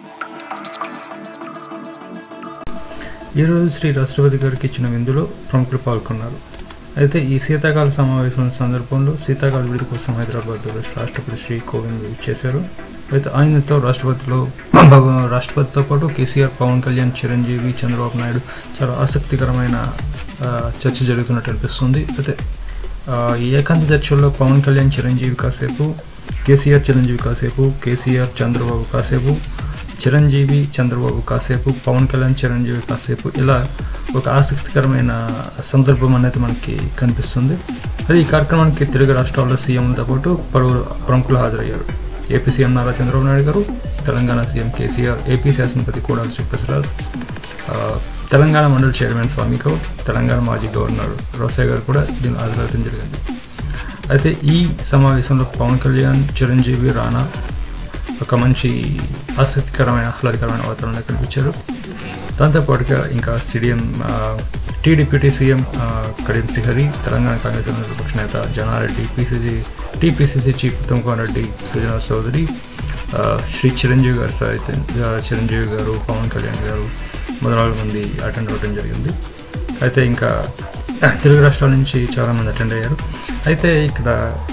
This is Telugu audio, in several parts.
ఈరోజు శ్రీ రాష్ట్రపతి గారికి ఇచ్చిన విందులో ప్రముఖులు పాల్గొన్నారు అయితే ఈ శీతాకాల సమావేశం సందర్భంలో శీతాకాల విడిది కోసం హైదరాబాద్లో రాష్ట్రపతి శ్రీ కోవింద్ చేశారు అయితే ఆయనతో రాష్ట్రపతిలో రాష్ట్రపతితో పాటు కేసీఆర్ పవన్ కళ్యాణ్ చిరంజీవి చంద్రబాబు నాయుడు చాలా ఆసక్తికరమైన ఆ, చర్చ జరుగుతున్నట్టు అనిపిస్తుంది అయితే ఆ, ఈ ఏకాంత చర్చల్లో పవన్ కళ్యాణ్ చిరంజీవి కాసేపు కేసీఆర్ చిరంజీవి కాసేపు కేసీఆర్ చంద్రబాబు కాసేపు చిరంజీవి చంద్రబాబు కాసేపు పవన్ కళ్యాణ్ చిరంజీవి కాసేపు ఇలా ఒక ఆసక్తికరమైన సందర్భం అనేది మనకి కనిపిస్తుంది అది ఈ కార్యక్రమానికి తెలుగు రాష్ట్రాల్లో సీఎంలతో పాటు పలువురు ప్రముఖులు హాజరయ్యారు AP CM Nara Chandrababu Naidu garu Telangana CM KCR AP శాసనపతి కూడా శ్రీప్రసాద్ ఆ, తెలంగాణ మండలి చైర్మన్ స్వామి గౌడ్ తెలంగాణ మాజీ గవర్నర్ రోసయ్య గారు కూడా దీనిలో హాజరవడం జరిగింది అయితే ఈ సమావేశంలో పవన్ కళ్యాణ్ చిరంజీవి రానా ఒక మంచి ఆసక్తికరమైన ఆహ్లాదకరమైన వాతావరణంలో కనిపించారు దాంతోపాటుగా ఇంకా సిడిఎం T deputy CM Kadiyam Srihari Telangana Congress విపక్ష నేత Janareddy PCC TPCC chief Uttam Kumar Reddy Sujana Chowdary ఆ, శ్రీ చిరంజీవి గారు సార్ అయితే ఆ, చిరంజీవి గారు పవన్ కళ్యాణ్ గారు మొదలగు మంది అటెండ్ అవ్వడం జరిగింది అయితే ఇంకా తెలుగు రాష్ట్రాల నుంచి చాలామంది అటెండ్ అయ్యారు అయితే ఇక్కడ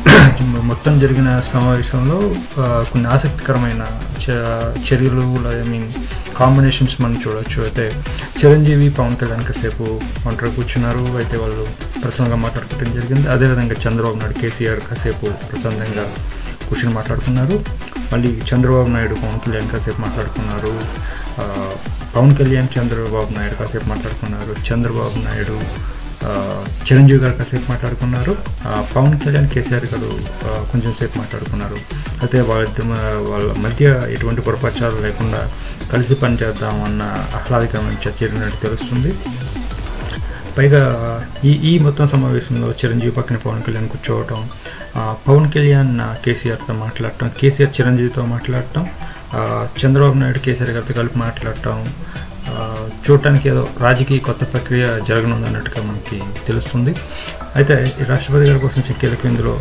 మొత్తం జరిగిన సమావేశంలో ఆ, కొన్ని ఆసక్తికరమైన చ- చర్యలు ఐ మీన్ కాంబినేషన్స్ మనం చూడొచ్చు అయితే చిరంజీవి పవన్ కళ్యాణ్ కాసేపు ఒంటరి కూర్చున్నారు అయితే వాళ్ళు ప్రసంగంగా మాట్లాడుకోవడం జరిగింది అదేవిధంగా చంద్రబాబు నాయుడు కేసీఆర్ కాసేపు ప్రసంగంగా కూర్చొని మాట్లాడుకున్నారు మళ్ళీ చంద్రబాబు నాయుడు పవన్ కళ్యాణ్ కాసేపు మాట్లాడుకున్నారు ఆ, పవన్ కళ్యాణ్ చంద్రబాబు నాయుడు కాసేపు మాట్లాడుకున్నారు చంద్రబాబు నాయుడు ఆ, చిరంజీవి గారు కాసేపు మాట్లాడుకున్నారు ఆ, పవన్ కళ్యాణ్ కేసీఆర్ గారు ఆ, కొంచెం సేపు మాట్లాడుకున్నారు అయితే వాళ్ళ వాళ్ళ మధ్య ఎటువంటి పొరపచారాలు లేకుండా కలిసి పనిచేద్దాం అన్న ఆహ్లాదకరమైన చర్చ జరిగినట్టు తెలుస్తుంది పైగా ఈ ఈ మొత్తం సమావేశంలో చిరంజీవి పక్కన పవన్ కళ్యాణ్ కూర్చోవటం ఆ, పవన్ కళ్యాణ్ ఆ, కేసీఆర్తో మాట్లాడటం కేసీఆర్ చిరంజీవితో మాట్లాడటం ఆ, చంద్రబాబు నాయుడు కేసీఆర్ గారితో కలిపి మాట్లాడటం ఆ, చూడటానికి ఏదో రాజకీయ కొత్త ప్రక్రియ జరగనుందన్నట్టుగా మనకి తెలుస్తుంది అయితే ఈ రాష్ట్రపతి గారి కోసం కీలక ఇందులో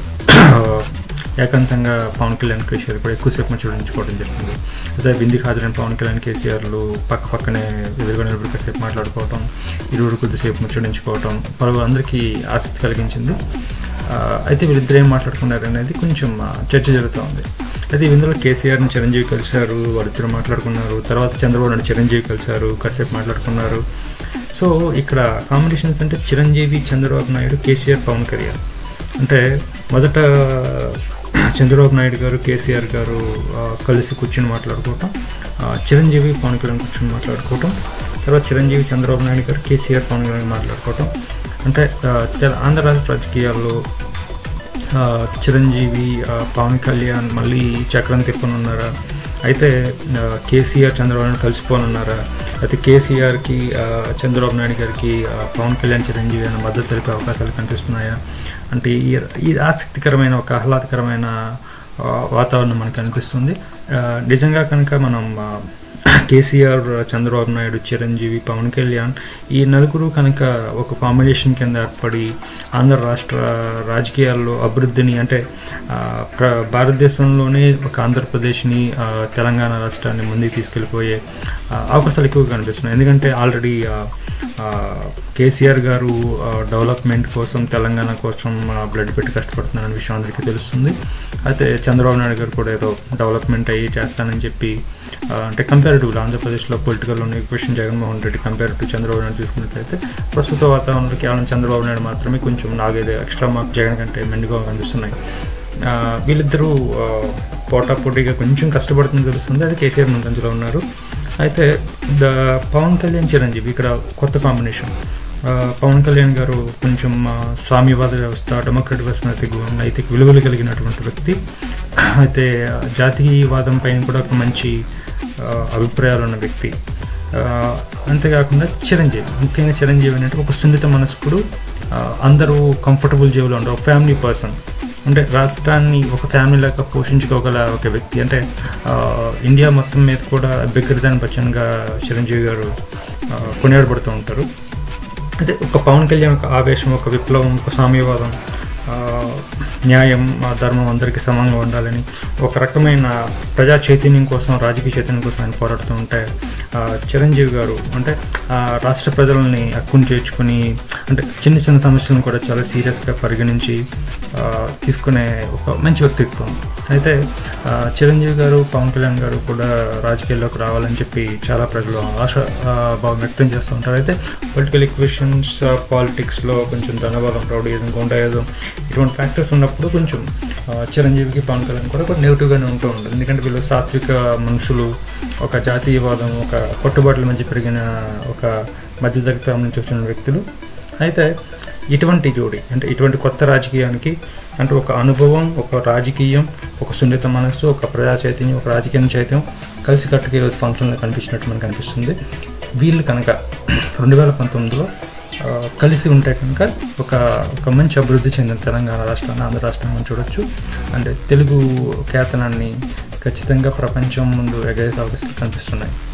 ఏకాంతంగా పవన్ కళ్యాణ్ కేసీఆర్ కూడా ఎక్కువసేపు ముచ్చటించుకోవడం జరిగింది అదే విందుకి హాజరైన పవన్ కళ్యాణ్ కేసీఆర్లు పక్క పక్కనే ఎదురుగా నిలబడి కాసేపు మాట్లాడుకోవటం ఇరువురు కొద్దిసేపు ముచ్చటించుకోవటం పలువురు అందరికీ ఆసక్తి కలిగించింది ఆ, అయితే వీళ్ళిద్దరు ఏం మాట్లాడుకున్నారు అనేది కొంచెం ఆ, చర్చ జరుగుతూ ఉంది అయితే ఇందులో కేసీఆర్ని చిరంజీవి కలిశారు వాళ్ళిద్దరు మాట్లాడుకున్నారు తర్వాత చంద్రబాబు నాయుడు చిరంజీవి కలిశారు కాసేపు మాట్లాడుకున్నారు సో ఇక్కడ కాంబినేషన్స్ అంటే చిరంజీవి చంద్రబాబు నాయుడు కేసీఆర్ పవన్ కళ్యాణ్ అంటే మొదట చంద్రబాబు నాయుడు గారు కేసీఆర్ గారు ఆ, కలిసి కూర్చొని మాట్లాడుకోవటం ఆ, చిరంజీవి పవన్ కళ్యాణ్ కూర్చొని మాట్లాడుకోవటం తర్వాత చిరంజీవి చంద్రబాబు నాయుడు గారు కేసీఆర్ పవన్ కళ్యాణ్ మాట్లాడుకోవటం అంటే ఆ, తెల- ఆంధ్ర రాష్ట్ర రాజకీయాల్లో ఆ, చిరంజీవి ఆ, పవన్ కళ్యాణ్ మళ్ళీ చక్రం తిప్పనున్నారా అయితే ఆ, కేసీఆర్ చంద్రబాబు నాయుడు కలిసిపోనున్నారా అయితే కేసీఆర్కి ఆ, చంద్రబాబు నాయుడు గారికి ఆ, పవన్ కళ్యాణ్ చిరంజీవి అనే మద్దతు తెలిపే అవకాశాలు కనిపిస్తున్నాయా అంటే ఈ ఈ ఆసక్తికరమైన ఒక ఆహ్లాదకరమైన ఆ, వాతావరణం మనకు అనిపిస్తుంది ఆ, నిజంగా కనుక మనం ఆ, కేసీఆర్ చంద్రబాబు నాయుడు చిరంజీవి పవన్ కళ్యాణ్ ఈ నలుగురు కనుక ఒక కాంబినేషన్ కింద ఏర్పడి ఆంధ్ర రాష్ట్ర రాజకీయాల్లో అభివృద్ధిని అంటే ఆ, ప్ర భారతదేశంలోనే ఒక ఆంధ్రప్రదేశ్ని ఆ, తెలంగాణ రాష్ట్రాన్ని ముందుకు తీసుకెళ్ళిపోయే ఆ, అవకాశాలు ఎక్కువగా కనిపిస్తున్నాయి ఎందుకంటే ఆల్రెడీ కేసీఆర్ గారు ఆ, డెవలప్మెంట్ కోసం తెలంగాణ కోసం ఆ, బ్లడ్ పెట్టి కష్టపడుతున్నారనే విషయం అందరికీ తెలుస్తుంది అయితే చంద్రబాబు నాయుడు గారు కూడా ఏదో డెవలప్మెంట్ అయ్యి చేస్తానని చెప్పి ఆ, అంటే కంపారిటివ్గా ఆంధ్రప్రదేశ్లో పొలిటికల్ ఉన్న equation Jaganmohan Reddy compare to Chandrababu Naidu చూసుకున్నట్లయితే ప్రస్తుత వాతావరణంలో కేవలం చంద్రబాబు నాయుడు మాత్రమే కొంచెం నాగైతే ఎక్స్ట్రా మార్క్ జగన్ కంటే మెండుగా కనిపిస్తున్నాయి ఆ, వీళ్ళిద్దరూ ఆ, పోటా పోటీగా కొంచెం కష్టపడుతుంది తెలుస్తుంది అది కేసీఆర్ ముందంజలో ఉన్నారు అయితే ద పవన్ కళ్యాణ్ చిరంజీవి ఇక్కడ కొత్త కాంబినేషన్ ఆ, పవన్ కళ్యాణ్ గారు కొంచెం ఆ, స్వామ్యవాద వ్యవస్థ డెమోక్రటిక్ వ్యవస్థ నైతిక విలువలు కలిగినటువంటి వ్యక్తి అయితే ఆ, జాతీయవాదం పైన కూడా ఒక మంచి ఆ, అభిప్రాయాలు ఉన్న వ్యక్తి ఆ, అంతేకాకుండా చిరంజీవి ముఖ్యంగా చిరంజీవి అంటే ఒక సున్నిత మనస్కుడు ఆ, అందరూ కంఫర్టబుల్ జీవులు ఉండరు ఒక ఫ్యామిలీ పర్సన్ అంటే రాష్ట్రాన్ని ఒక ఫ్యామిలీ లాగా పోషించుకోగల ఒక వ్యక్తి అంటే ఆ, ఇండియా మొత్తం మీద కూడా బిగ్గరదాన్ బచ్చన్గా చిరంజీవి గారు ఆ, కొనియాడబడుతూ ఉంటారు అయితే ఒక పవన్ కళ్యాణ్ ఒక ఆవేశం ఒక విప్లవం ఒక సామ్యవాదం ఆ, న్యాయం ఆ, ధర్మం అందరికీ సమంగా ఉండాలని ఒక రకమైన ప్రజా చైతన్యం కోసం రాజకీయ చైతన్యం కోసం ఆయన పోరాడుతూ ఉంటే ఆ, చిరంజీవి గారు అంటే ఆ, రాష్ట్ర ప్రజలని హక్కును చేర్చుకుని అంటే చిన్న చిన్న సమస్యలను కూడా చాలా సీరియస్గా పరిగణించి ఆ, తీసుకునే ఒక మంచి వ్యక్తిత్వం అయితే ఆ, చిరంజీవి గారు పవన్ కళ్యాణ్ గారు కూడా రాజకీయాల్లోకి రావాలని చెప్పి చాలా ప్రజలు ఆశ ఆ, భావం వ్యక్తం చేస్తూ ఉంటారు అయితే పొలిటికల్ ఈక్వేషన్స్ పాలిటిక్స్లో కొంచెం ధనబలం రౌడీజం గుండాయిజం ఇటువంటి ఫ్యాక్టర్స్ ఉన్నప్పుడు కొంచెం ఆ, చిరంజీవికి పవన్ కళ్యాణ్ కూడా కొంచెం నెగిటివ్గానే ఉంటూ ఉంటుంది ఎందుకంటే వీళ్ళు సాత్విక మనుషులు ఒక జాతీయవాదం ఒక కట్టుబాట్ల మధ్య పెరిగిన ఒక మధ్యతరగతి ఫ్యామిలీ నుంచి వచ్చిన వ్యక్తులు అయితే ఇటువంటి జోడి అంటే ఇటువంటి కొత్త రాజకీయానికి అంటే ఒక అనుభవం ఒక రాజకీయం ఒక సున్నిత మనస్సు ఒక ప్రజా చైతన్యం ఒక రాజకీయ చైతన్యం కలిసి కట్టుకు ఈరోజు ఫంక్షన్లో కనిపించినట్టు మనకు అనిపిస్తుంది వీళ్ళు కనుక రెండు వేల పంతొమ్మిదిలో ఆ, కలిసి ఉంటే కనుక ఒక ఒక మంచి అభివృద్ధి చెందిన తెలంగాణ రాష్ట్రాన్ని ఆంధ్ర రాష్ట్రాన్ని మనం చూడొచ్చు అంటే తెలుగు ఖ్యాతనాన్ని ఖచ్చితంగా ప్రపంచం ముందు ఎగరేసే అవకాశాలు కనిపిస్తున్నాయి